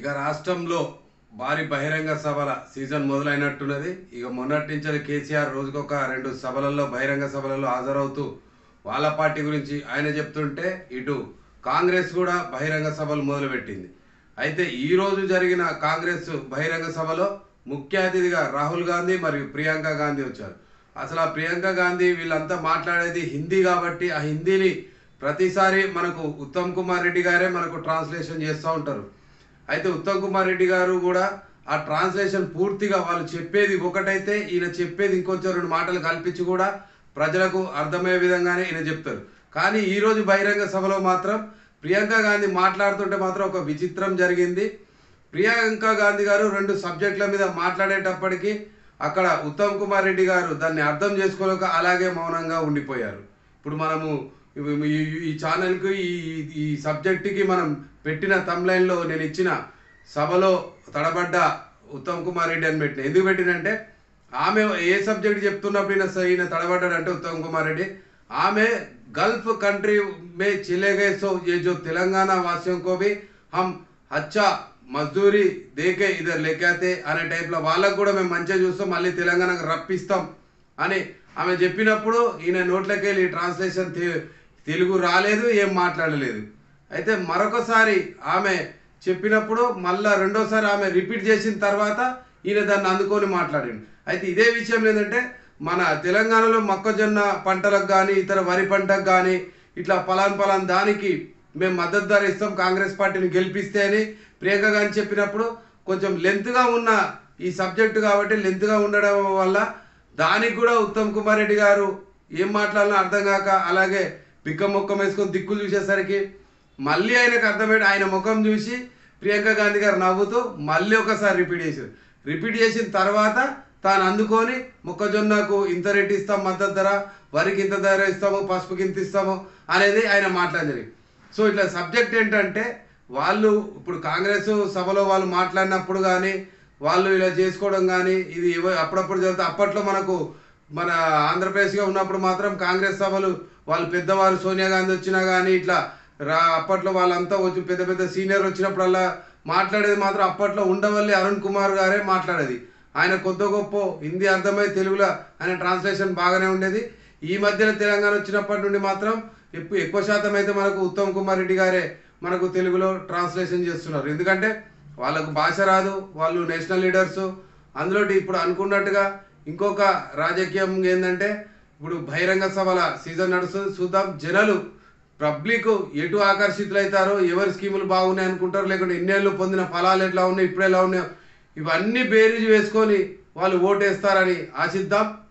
ఇక రాష్ట్రంలో భారీ బహిరంగ సభల సీజన్ మొదలైనట్టున్నది ఇక మొన్నటి నుంచి కేసీఆర్ రోజుకొక రెండు సభలలో బహిరంగ సభలలో హాజరవుతూ వాళ్ళ పార్టీ గురించి ఆయన చెప్తుంటే ఇటు కాంగ్రెస్ కూడా బహిరంగ సభలు మొదలుపెట్టింది అయితే ఈ రోజు జరిగిన కాంగ్రెస్ బహిరంగ సభలో ముఖ్య అతిథిగా రాహుల్ గాంధీ మరియు ప్రియాంక గాంధీ వచ్చారు అసలు ఆ ప్రియాంక గాంధీ వీళ్ళంతా మాట్లాడేది హిందీ కాబట్టి ఆ హిందీని ప్రతిసారి మనకు ఉత్తమ్ కుమార్ రెడ్డి గారే మనకు ట్రాన్స్లేషన్ చేస్తూ ఉంటారు అయితే ఉత్తమ్ కుమార్ రెడ్డి గారు కూడా ఆ ట్రాన్స్లేషన్ పూర్తిగా వాళ్ళు చెప్పేది ఒకటైతే ఈయన చెప్పేది ఇంకొంచెం రెండు మాటలు కల్పించి కూడా ప్రజలకు అర్థమయ్యే విధంగానే ఈయన చెప్తారు కానీ ఈ రోజు బహిరంగ సభలో మాత్రం ప్రియాంక గాంధీ మాట్లాడుతుంటే మాత్రం ఒక విచిత్రం జరిగింది ప్రియాంక గాంధీ గారు రెండు సబ్జెక్టుల మీద మాట్లాడేటప్పటికి అక్కడ ఉత్తమ్ కుమార్ రెడ్డి గారు దాన్ని అర్థం చేసుకోలేక అలాగే మౌనంగా ఉండిపోయారు ఇప్పుడు మనము ఈ- ఈ- ఈ ఛానల్కి ఈ ఈ- ఈ సబ్జెక్టుకి మనం పెట్టిన తమ్లైన్లో నేను ఇచ్చిన సభలో తడబడ్డ ఉత్తమ్ కుమార్ రెడ్డి అని పెట్టిన ఎందుకు పెట్టినంటే ఆమె ఏ సబ్జెక్ట్ చెప్తున్నప్పుడు ఈయన స- ఈయన తడబడ్డాడంటే ఉత్తమ్ కుమార్ రెడ్డి ఆమె గల్ఫ్ కంట్రీ మే चले गए सो ये जो तेलंगाना वासियों को भी हम अच्छा మజ్దూరి దేకే ఇద్దరు లెక్కాతే అనే టైప్లో వాళ్ళకు కూడా మేము మంచిగా చూస్తాం మళ్ళీ తెలంగాణకు రప్పిస్తాం అని ఆమె చెప్పినప్పుడు ఈయన నోట్లోకి వెళ్ళి ట్రాన్స్లేషన్ తె- తెలుగు రాలేదు ఏం మాట్లాడలేదు అయితే మరొకసారి ఆమె చెప్పినప్పుడు మళ్ళా రెండోసారి ఆమె రిపీట్ చేసిన తర్వాత ఈయన దాన్ని అందుకొని మాట్లాడింది అయితే ఇదే విషయం ఏంటంటే మన తెలంగాణలో మొక్కజొన్న పంటలకు కానీ ఇతర వరి పంటకు కానీ ఇట్లా పలాన్ పలాన్ దానికి మేము మద్దతు ధర ఇస్తాం కాంగ్రెస్ పార్టీని గెలిపిస్తే అని ప్రియాంక గాంధీ చెప్పినప్పుడు కొంచెం లెంత్గా ఉన్న ఈ సబ్జెక్టు కాబట్టి లెంత్గా ఉండడం వల్ల దానికి కూడా ఉత్తమ్ కుమార్ రెడ్డి గారు ఏం మాట్లాడాలో అర్థం కాక అలాగే పిక్క మొక్కం వేసుకొని దిక్కులు చూసేసరికి మళ్ళీ ఆయనకు అర్థమైంది ఆయన ముఖం చూసి ప్రియాంక గాంధీ గారు నవ్వుతూ మళ్ళీ ఒకసారి రిపీట్ చేశారు రిపీట్ చేసిన తర్వాత తాను అందుకొని మొక్కజొన్నకు ఇంత రేటు ఇస్తాం మద్దతు ధర వరికి ఇంత ధర ఇస్తాము పసుపుకి ఇంత ఇస్తాము అనేది ఆయన మాట్లాడింది సో ఇట్లా సబ్జెక్ట్ ఏంటంటే వాళ్ళు ఇప్పుడు కాంగ్రెస్ సభలో వాళ్ళు మాట్లాడినప్పుడు కానీ వాళ్ళు ఇలా చేసుకోవడం కానీ ఇది ఎవ- అప్పుడప్పుడు జరుగుతుంది అప్పట్లో మనకు మన ఆంధ్రప్రదేశ్గా ఉన్నప్పుడు మాత్రం కాంగ్రెస్ సభలు వాళ్ళు పెద్దవారు సోనియా గాంధీ వచ్చినా కానీ ఇట్లా రా అప్పట్లో వాళ్ళంతా వచ్చి పెద్ద పెద్ద సీనియర్ వచ్చినప్పుడల్లా మాట్లాడేది మాత్రం అప్పట్లో ఉండవల్లి అరుణ్ కుమార్ గారే మాట్లాడేది ఆయన కొత్త గొప్ప హిందీ అర్థమై తెలుగులో ఆయన ట్రాన్స్లేషన్ బాగానే ఉండేది ఈ మధ్యన తెలంగాణ వచ్చినప్పటి నుండి మాత్రం ఎక్కువ ఎక్కువ శాతం అయితే మనకు ఉత్తమ్ కుమార్ రెడ్డి గారే మనకు తెలుగులో ట్రాన్స్లేషన్ చేస్తున్నారు ఎందుకంటే వాళ్ళకు భాష రాదు వాళ్ళు నేషనల్ లీడర్స్ అందులో ఇప్పుడు అనుకున్నట్టుగా ఇంకొక రాజకీయం ఏంటంటే ఇప్పుడు బహిరంగ సభల సీజన్ నడుస్తుంది చూద్దాం జనాలు పబ్లిక్ ఎటు ఆకర్షితులవుతారో ఎవరి స్కీములు బాగున్నాయి అనుకుంటారు లేకుంటే ఇన్నేళ్ళు పొందిన ఫలాలు ఎట్లా ఉన్నాయి ఇప్పుడు ఎలా ఉన్నాయో ఇవన్నీ బేరీజు వేసుకొని వాళ్ళు ఓటేస్తారని ఆశిద్దాం